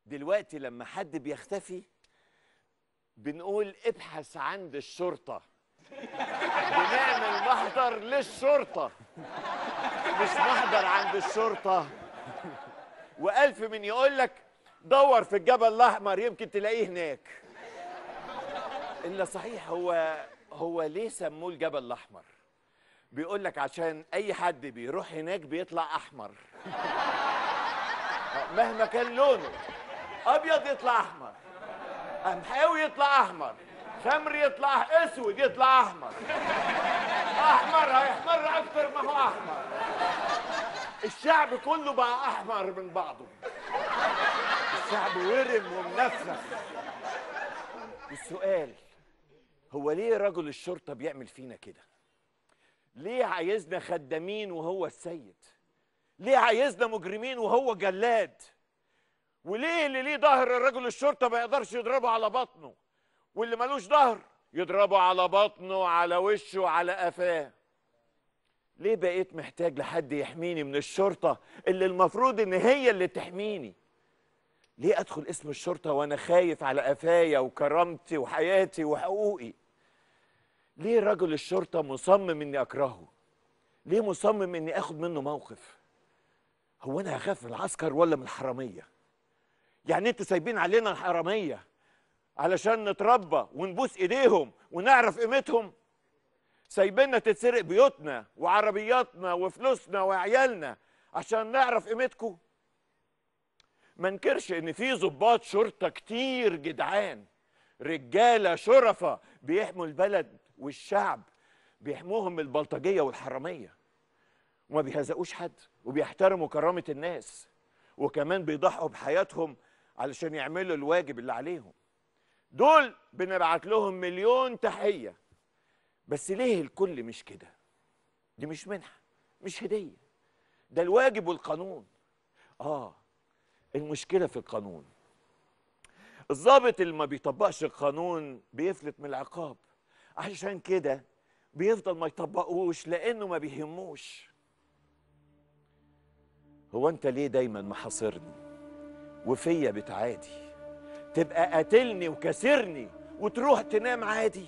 دلوقتي لما حد بيختفي بنقول ابحث عند الشرطة بنعمل محضر للشرطة مش محضر عند الشرطة وألف من يقول لك دور في الجبل الأحمر يمكن تلاقيه هناك إلا صحيح هو هو ليه سموه الجبل الأحمر بيقول لك عشان أي حد بيروح هناك بيطلع أحمر مهما كان لونه ابيض يطلع احمر قمحاوي يطلع احمر خمر يطلع اسود يطلع احمر احمر هيحمر اكتر ما هو احمر الشعب كله بقى احمر من بعضه الشعب ورم ومنفخ والسؤال هو ليه رجل الشرطه بيعمل فينا كده ليه عايزنا خدامين وهو السيد ليه عايزنا مجرمين وهو جلاد وليه اللي ليه ظهر الرجل الشرطه ما يقدرش يضربه على بطنه واللي ملوش ظهر يضربه على بطنه على وشه على قفاه ليه بقيت محتاج لحد يحميني من الشرطه اللي المفروض ان هي اللي تحميني ليه ادخل اسم الشرطه وانا خايف على قفايا وكرامتي وحياتي وحقوقي ليه رجل الشرطه مصمم اني اكرهه ليه مصمم اني اخد منه موقف هو انا هخاف من العسكر ولا من الحراميه يعني انتوا سايبين علينا الحراميه علشان نتربى ونبوس ايديهم ونعرف قيمتهم سايبيننا تتسرق بيوتنا وعربياتنا وفلوسنا وعيالنا عشان نعرف قيمتكم ما انكرش ان في ضباط شرطه كتير جدعان رجاله شرفة بيحموا البلد والشعب بيحموهم من البلطجيه والحراميه وما بيهزقوش حد وبيحترموا كرامه الناس وكمان بيضحوا بحياتهم علشان يعملوا الواجب اللي عليهم دول بنبعت لهم مليون تحيه بس ليه الكل مش كده دي مش منحه مش هديه ده الواجب والقانون اه المشكله في القانون الضابط اللي ما بيطبقش القانون بيفلت من العقاب عشان كده بيفضل ما يطبقوش لانه ما بيهموش هو انت ليه دايما محاصرني وفيا بتعادي تبقى قاتلني وكسرني وتروح تنام عادي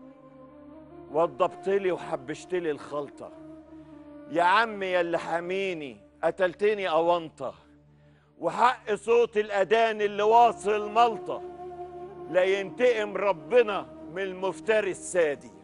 وضبت لي وحبشت لي الخلطه يا عم يا اللي حاميني قتلتني اونطه وحق صوت الاذان اللي واصل ملطه لا ينتقم ربنا من المفتري السادي